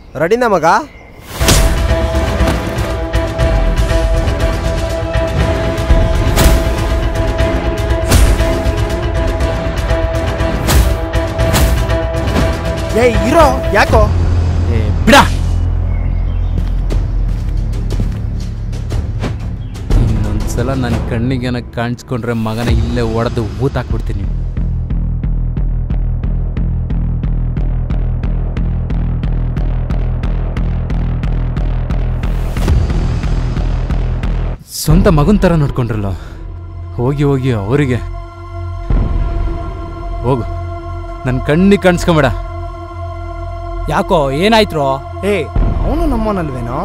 ರೆಡಿನಾ ಮಗ ಏ ಇರೋ ಯಾಕೋ ಏ ಬಿಡ ಇನ್ನೊಂದ್ಸಲ ನನ್ನ ಕಣ್ಣಿಗೆ ಕಾಣಿಸ್ಕೊಂಡ್ರೆ ಮಗನ ಇಲ್ಲೇ ಒಡೆದು ಊತಾಕ್ಬಿಡ್ತೀನಿ ಸ್ವಂತ ಮಗನ ಥರ ನೋಡ್ಕೊಂಡ್ರಲ್ಲ ಹೋಗಿ ಹೋಗಿ ಅವರಿಗೆ ಹೋಗು ನನ್ನ ಕಣ್ಣಿಗೆ ಕಾಣಿಸ್ಕೊಂಬೇಡ ಯಾಕೋ ಏನಾಯ್ತ್ರೋ ಏ ಅವನು ನಮ್ಮನಲ್ವೇನೋ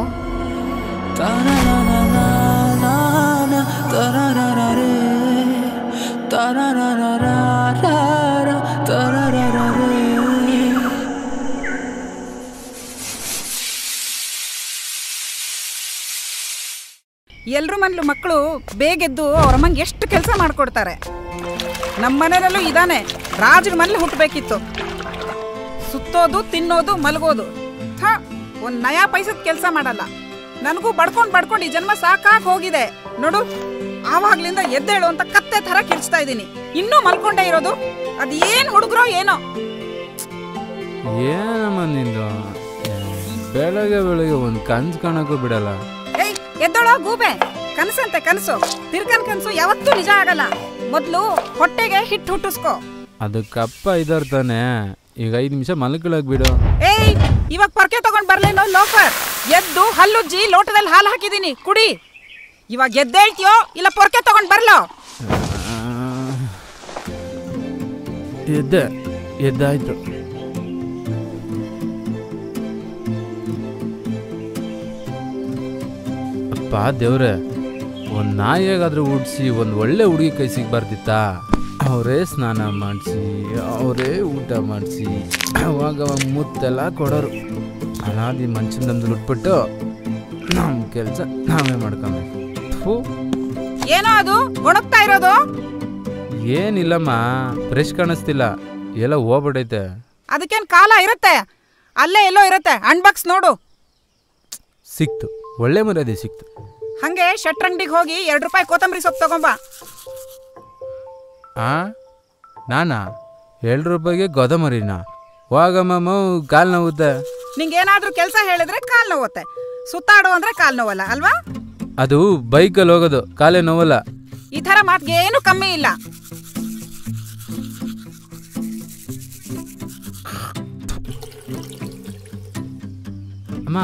ಎಲ್ರ ಮನೇಲೂ ಮಕ್ಕಳು ಬೇಗೆದ್ದು ಅವ್ರ ಅಮ್ಮಂಗೆ ಎಷ್ಟು ಕೆಲಸ ಮಾಡ್ಕೊಡ್ತಾರೆ ನಮ್ಮ ಮನೆಯಲ್ಲೂ ಇದಾನೆ ರಾಜರ ಮನೇಲಿ ಹುಟ್ಟಬೇಕಿತ್ತು ಸುತ್ತೋದು ತಿನ್ನೋದು ಮಲಗೋದು ಹ ಒಂದ್ ನಯಾ ಪೈಸದ ಕೆಲಸ ಮಾಡಲ್ಲ ನನಗೂ ಬಡ್ಕೊಂಡ್ ಬಡ್ಕೊಂಡು ಈ ಜನ್ಮ ಸಾಕಾಗ್ ಹೋಗಿದೆ ನೋಡು ಆವಾಗ್ಲಿಂದ ಎದ್ದೇಳು ಅಂತ ಕತ್ತೆ ತರ ಕಿರ್ಚ್ತಾ ಇದ್ದೀನಿ ಇನ್ನೂ ಮಲ್ಕೊಂಡೇ ಇರೋದು ಅದ್ ಏನ್ ಹುಡುಗ್ರೋ ಏನೋ ಏನಮ್ಮ ನಿಂದು ಬೆಳಗ್ಗೆ ಬೆಳಗ್ಗೆ ಒಂದು ಕನ್ಸು ಕಾಣಕ್ಕೂ ಬಿಡಲ್ಲ ಏಯ್ ಎದ್ದೋಳೋ ಗೂಬೆ ಕನಸಂತೆ ಕನಸು ತಿರ್ಕನ್ ಕನಸು ಯಾವತ್ತೂ ನಿಜ ಆಗಲ್ಲ ಮೊದ್ಲು ಹೊಟ್ಟೆಗೆ ಹಿಟ್ಟು ಹುಟ್ಟಿಸ್ಕೋ ಅದಕ್ಕಪ್ಪ ಇದಾರ್ ತಾನೆ ಈಗ ಐದು ನಿಮಿಷ ಮಲ್ಕೊಳಕ್ ಬಿಡು ಏಯ್ ಇವಾಗ ಪೊರ್ಕೆ ತಗೊಂಡ್ ಬರ್ಲೇನೋ ಲೋಫರ್ ಎದ್ದು ಹಲ್ಲುಜ್ಜಿ ಲೋಟದಲ್ಲಿ ಹಾಲು ಹಾಕಿದೀನಿ ಕುಡಿ ಇವಾಗ ಎದ್ದೇಳ್ತೀಯೋ ಇಲ್ಲ ಪೊರ್ಕೆ ತಗೊಂಡ್ ಬರ್ಲೋ ಎದ್ದೆ ಎದ್ದಾಯ್ತು ಅಪ್ಪ ದೇವ್ರೆ ಒಂದು ನಾಯಿಗಾದ್ರೂ ಉಡ್ಸಿ ಒಂದು ಒಳ್ಳೆ ಹುಡುಗಿ ಕೈ ಸಿಗ್ಬಾರ್ದಿತ್ತಾ ಅವರೇ ಸ್ನಾನ ಮಾಡಿಸಿ ಅವರೇ ಊಟ ಮಾಡಿಸಿ ಅವಾಗ ಅವಾಗ ಮುತ್ತೆಲ್ಲ ಕೊಡೋರು ಅನಾದಿ ಮಂಚನದಲ್ಲಿ ಉಟ್ಬಿಟ್ಟು ನಮ್ಮ ಕೆಲಸ ನಾವೇ ಮಾಡ್ಕೊಬೇಕು ಥೂ ಏನೋ ಅದು ಒಣಗ್ತಾ ಇರೋದು ಏನಿಲ್ಲಮ್ಮ ಫ್ರೆಶ್ ಕಾಣಿಸ್ತಿಲ್ಲ ಎಲ್ಲ ಹೋಗ್ಬಿಟ್ಟೈತೆ ಅದಕ್ಕೇನ್ ಕಾಲ ಇರುತ್ತೆ ಅಲ್ಲೇ ಎಲ್ಲೋ ಇರುತ್ತೆ ಅಣ್ಬಕ್ಸ್ ನೋಡು ಸಿಕ್ತು ಒಳ್ಳೆ ಮರ್ಯಾದೆ ಸಿಕ್ತು ಹಂಗೆ ಶಟ್ರಂಗಡಿಗೆ ಹೋಗಿ ಎರಡು ರೂಪಾಯಿ ಕೊತ್ತಂಬರಿ ಸೊಪ್ಪು ತಗೊಂಬ ಆ ನಾನಾ ಎರಡು ರೂಪಾಯಿಗೆ ಗೊದಮರಿನಾ ಹೋಗಮ್ಮ ಕಾಲು ನೋವುತ್ತೆ ನಿಂಗೇನಾದ್ರೂ ಕೆಲಸ ಹೇಳಿದ್ರೆ ಕಾಲ್ ನೋವುತ್ತೆ ಸುತ್ತಾಡು ಅಂದ್ರೆ ಕಾಲ್ ನೋವಲ್ಲ ಅಲ್ವಾ ಅದು ಬೈಕಲ್ಲಿ ಹೋಗೋದು ಕಾಲೇ ನೋವಲ್ಲ ಈ ತರ ಮಾತ್ಗೆ ಏನು ಕಮ್ಮಿ ಇಲ್ಲ ಅಮ್ಮ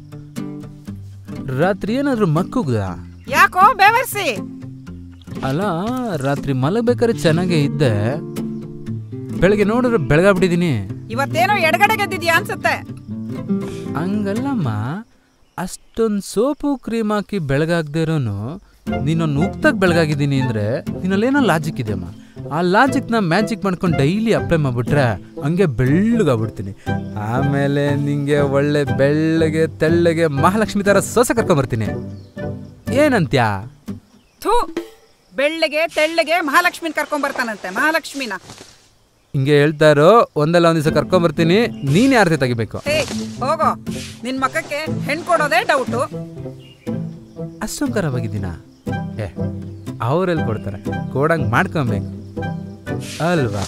ರಾತ್ರಿ ಏನಾದರೂ ಮಕ್ಕುಗ್ದ ಯಾಕೋ ಬೇವರ್ಸಿ ಅಲ್ಲ ರಾತ್ರಿ ಮಲಗ್ಬೇಕಾದ್ರೆ ಚೆನ್ನಾಗೇ ಇದ್ದೆ ಬೆಳಗ್ಗೆ ನೋಡಿದ್ರೆ ಬೆಳಗಾಗ್ಬಿಟ್ಟಿದ್ದೀನಿ ಇವತ್ತೇನೋ ಎಡಗಡೆ ಗೆದ್ದಿದ್ಯಾ ಅನ್ಸುತ್ತೆ ಹಂಗಲ್ಲಮ್ಮ ಅಷ್ಟೊಂದು ಸೋಪು ಕ್ರೀಮ್ ಹಾಕಿ ಬೆಳಗಾಗದೇ ಇರೋನು ನೀನೊಂದು ಉಕ್ತಾಗ ಬೆಳಗಾಗಿದ್ದೀನಿ ಅಂದರೆ ನಿನ್ನಲ್ಲೇನೋ ಲಾಜಿಕ್ ಇದೆಯಮ್ಮ ಆ ಲಾಜಿಕ್ನ ಮ್ಯಾಜಿಕ್ ಮಾಡ್ಕೊಂಡು ಡೈಲಿ ಅಪ್ಲೈ ಮಾಡಿಬಿಟ್ರೆ ಹಂಗೆ ಬೆಳ್ಳಗಾಗ್ಬಿಡ್ತೀನಿ ಆಮೇಲೆ ನಿಂಗೆ ಒಳ್ಳೆ ಬೆಳ್ಳಗೆ ತೆಳ್ಳಗೆ ಮಹಾಲಕ್ಷ್ಮಿ ಥರ ಸೊಸೆ ಕರ್ಕೊಂಬರ್ತೀನಿ ಏನಂತ್ಯಾ ಥೂ ಬೆಳ್ಳಗೆ ತೆಳ್ಳಗೆ ಮಹಾಲಕ್ಷ್ಮಿನ ಕರ್ಕೊಂಡ್ ಬರ್ತಾನಂತೆ ಮಹಾಲಕ್ಷ್ಮಿನ ಹಿಂಗೆ ಹೇಳ್ತಾ ಇರೋ ಒಂದಲ್ಲ ಒಂದು ದಿವಸ ಕರ್ಕೊಂಬರ್ತೀನಿ ನೀನು ಯಾರತಿ ತೆಗಿಬೇಕು ಹೇ ಹೋಗೋ ನಿನ್ ಮಕ್ಕಕ್ಕೆ ಹೆಣ್ ಕೊಡೋದೇ ಡೌಟು ಅಷ್ಟೊಂಕರವಾಗಿದ್ದೀನ ಏ ಅವರೆಲ್ಲಿ ಕೊಡ್ತಾರೆ ಕೊಡಂಗೆ ಮಾಡ್ಕೊಬೇಕು ಅಲ್ವಾ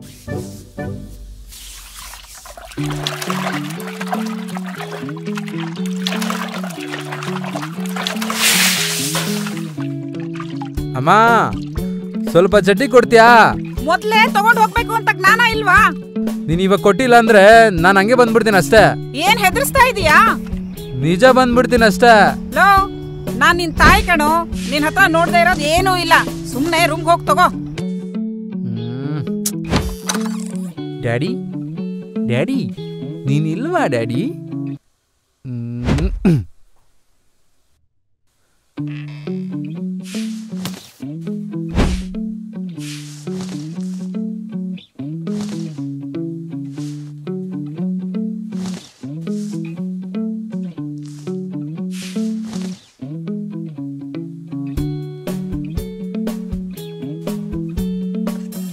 ಅಮ್ಮ ಸ್ವಲ್ಪ ಚಟ್ನಿ ಕೊಡ್ತೀಯಾ ಮೊದ್ಲೇ ತಗೊಂಡ್ ಹೋಗ್ಬೇಕು ಅಂತ ಜ್ಞಾನ ಇಲ್ವಾ ನೀನು ಇವಾಗ ಕೊಟ್ಟಿಲ್ಲ ಅಂದ್ರೆ ನಾನು ಹಂಗೆ ಬಂದ್ಬಿಡ್ತೀನಿ ಅಷ್ಟೇ ಏನ್ ಹೆದರ್ಸ್ತಾ ಇದೀಯಾ ನಿಜ ಬಂದ್ಬಿಡ್ತೀನಿ ಅಷ್ಟೇ ಲೋ ನಾನ್ ನಿನ್ ತಾಯಿ ಕಣೋ ನಿನ್ ಹತ್ರ ನೋಡ್ದೆ ಇರೋದ್ ಏನೂ ಇಲ್ಲ ಸುಮ್ನೆ ರೂಮ್ಗೆ ಹೋಗ್ ತಗೋ ಡ್ಯಾಡಿ ಡ್ಯಾಡಿ ನೀನಿಲ್ವಾ ಡ್ಯಾಡಿ ಹ್ಮ್.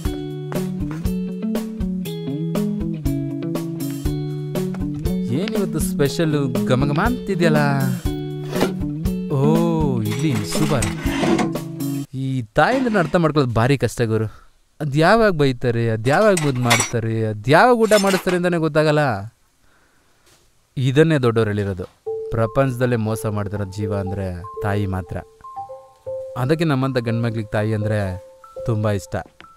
ಏನಿವತ್ತು ಸ್ಪೆಷಲ್ ಘಮ ಘಮ ಅಂತಿದೆಯಲ್ಲ ಓ ಇಲ್ಲಿ ಸೂಪರ್ ಈ ತಾಯಿಂದ್ರನ್ನ ಅರ್ಥ ಮಾಡ್ಕೊಳ್ಳೋದು ಭಾರಿ ಕಷ್ಟ ಗುರು ಅದು ಯಾವಾಗ ಬೈತಾರೆ ಅದು ಯಾವಾಗ ಮುದ್ದು ಮಾಡ್ತಾರೆ ಅದು ಯಾವಾಗ ಊಟ ಮಾಡಿಸ್ತಾರೆ ಅಂತಲೇ ಗೊತ್ತಾಗಲ್ಲ ಇದನ್ನೇ ದೊಡ್ಡವ್ರು ಹೇಳಿರೋದು ಪ್ರಪಂಚದಲ್ಲೇ ಮೋಸ ಮಾಡ್ತಿರೋ ಜೀವ ಅಂದರೆ ತಾಯಿ ಮಾತ್ರ ಅದಕ್ಕೆ ನಮ್ಮಂಥ ಗಂಡ್ಮಕ್ಳಿಗೆ ತಾಯಿ ಅಂದರೆ ತುಂಬ ಇಷ್ಟ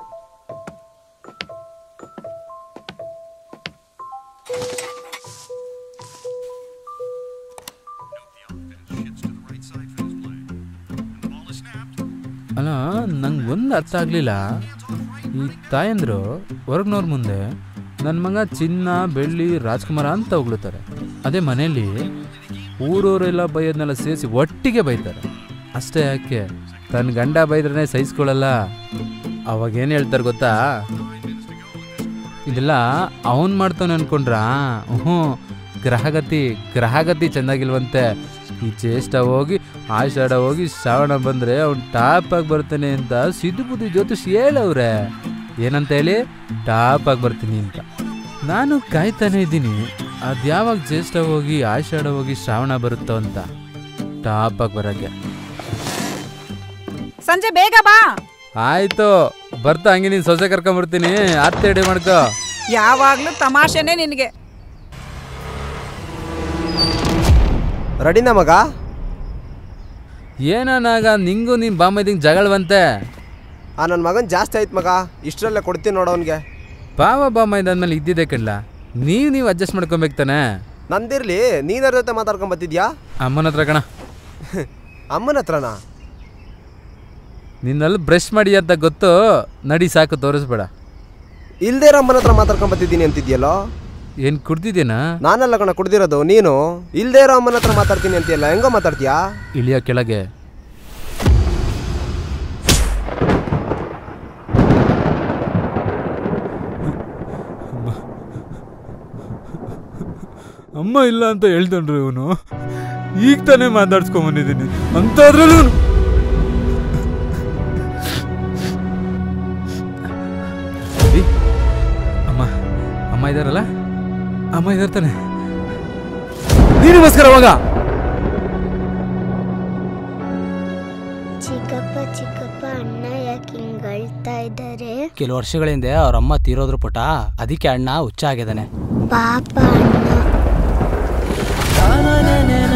ಅಲ್ಲ ನಂಗೆ ಒಂದು ಅರ್ಥ ಆಗಲಿಲ್ಲ ಈ ತಾಯಂದ್ರು ಹೊರಗ್ನವ್ರ ಮುಂದೆ ನನ್ನ ಮಗ ಚಿನ್ನ ಬೆಳ್ಳಿ ರಾಜ್ಕುಮಾರ ಅಂತ ಹೊಗಳುತ್ತಾರೆ ಅದೇ ಮನೇಲಿ ಊರವರೆಲ್ಲ ಬೈಯೋದನ್ನೆಲ್ಲ ಸೇರಿಸಿ ಒಟ್ಟಿಗೆ ಬೈತಾರೆ ಅಷ್ಟೇ ಯಾಕೆ ತನ್ನ ಗಂಡ ಬೈದ್ರೇ ಸಹಿಸ್ಕೊಳ್ಳಲ್ಲ ಅವಾಗ ಏನು ಹೇಳ್ತಾರೆ ಗೊತ್ತಾ ಇದೆಲ್ಲ ಅವನ್ ಮಾಡ್ತಾನೆ ಅನ್ಕೊಂಡ್ರಾ ಹ್ಞೂ ಗ್ರಹಗತಿ ಗ್ರಹಗತಿ ಚೆನ್ನಾಗಿಲ್ವಂತೆ ಈ ಚೇಷ್ಟ ಹೋಗಿ ಆಷಾಢ ಹೋಗಿ ಶ್ರಾವಣ ಬಂದರೆ ಅವ್ನು ಟಾಪ್ ಆಗಿ ಬರ್ತಾನೆ ಅಂತ ಸಿದ್ದು ಬುದ್ಧಿ ಜ್ಯೋತಿಷ್ ಹೇಳವ್ರೆ ಏನಂತ ಹೇಳಿ ಟಾಪ್ ಆಗಿ ಬರ್ತೀನಿ ಅಂತ ನಾನು ಕಾಯ್ತಾನೆ ಇದ್ದೀನಿ ಅದು ಯಾವಾಗ ಜ್ಯೇಷ್ಠ ಹೋಗಿ ಆಷಾಢ ಹೋಗಿ ಶ್ರಾವಣ ಬರುತ್ತೋ ಅಂತ ಟಾಪ್ ಆಗಿ ಬರೋಕ್ಕೆ ಸಂಜೆ ಬೇಗ ಬಾ ಆಯ್ತು ಬರ್ತಾ ಹಂಗೆ ನೀನು ಸೊಸೆ ಕರ್ಕೊಂಬರ್ತೀನಿ ಅತ್ತೆ ರೆಡಿ ಮಾಡ್ಕೋ ಯಾವಾಗ್ಲೂ ತಮಾಷೆನೆ ನಿನಗೆ ರೆಡಿನಾ ಮಗ ಏನನಾಗ ನಿಂಗೂ ನೀನು ಬಾಮೈದಿಂಗ್ ಜಗಳವಂತೆ ಆ ನನ್ನ ಮಗನ್ ಜಾಸ್ತಿ ಆಯ್ತು ಮಗ ಇಷ್ಟರಲ್ಲೇ ಕೊಡ್ತೀನಿ ನೋಡೋನ್ಗೆ ಬಾವ ಬಾಮೈದ ಅಂದ್ಮೇಲೆ ಇದ್ದಿದ್ದೆ ಕಣ್ಲ ನೀವು ನೀವು ಅಡ್ಜಸ್ಟ್ ಮಾಡ್ಕೊಬೇಕು ತಾನೆ ನಂದಿರ್ಲಿ ನೀನರ ಜೊತೆ ಮಾತಾಡ್ಕೊಂಡ್ ಬತ್ತಿದ್ಯಾ ಅಮ್ಮನ ಹತ್ರ ಕಣ ಅಮ್ಮನ ಹತ್ರನಾ ನಿನ್ನಲ್ಲಿ ಬ್ರಷ್ ಮಾಡಿ ಅಂತ ಗೊತ್ತು ನಡಿ ಸಾಕು ತೋರಿಸ್ಬೇಡ ಇಲ್ದೇ ಇರೋ ಅಮ್ಮನ ಹತ್ರ ಮಾತಾಡ್ಕೊಂಡ್ ಬತ್ತಿದ್ದೀನಿ ಅಂತಿದ್ಯಲ್ಲೋ ಏನು ಕುಡ್ದಿದ್ದೀನಾ ನಾನಲ್ಲ ಕಣ ಕುಡ್ದಿರೋದು ನೀನು ಇಲ್ದೇ ಇರೋ ಅಮ್ಮನ ಹತ್ರ ಮಾತಾಡ್ತೀನಿ ಅಂತೀಯಲ್ಲ ಹೆಂಗೋ ಮಾತಾಡ್ತೀಯಾ ಇಳಿಯೋ ಕೆಳಗೆ ಅಮ್ಮ ಇಲ್ಲ ಅಂತ ಹೇಳ್ತಾನ್ರಿ ಇವನು ಈಗ ತಾನೇ ಮಾತಾಡ್ಸ್ಕೊಂಬಂದಿದ್ದೀನಿ ಅಂತಾದ್ರಲ್ಲೂ ಅಮ್ಮ ಅಮ್ಮ ಇದಾರಲ್ಲ ಅಮ್ಮ ಇದಾರ ತಾನೆ ನೀನಿಗೋಸ್ಕರ ಹೋಗ ಚಿಕ್ಕಪ್ಪ ಚಿಕ್ಕಪ್ಪ ಅಣ್ಣ ಯಾಕೆ ಹಿಂಗ್ ಅಳ್ತಾ ಇದ್ದಾರೆ ಕೆಲವು ವರ್ಷಗಳ ಹಿಂದೆ ಅವ್ರ ಅಮ್ಮ ತೀರೋದ್ರು ಪುಟ ಅದಕ್ಕೆ ಅಣ್ಣ ಹುಚ್ಚ ಆಗಿದ್ದಾನೆ ಪಾಪ ಅಣ್ಣ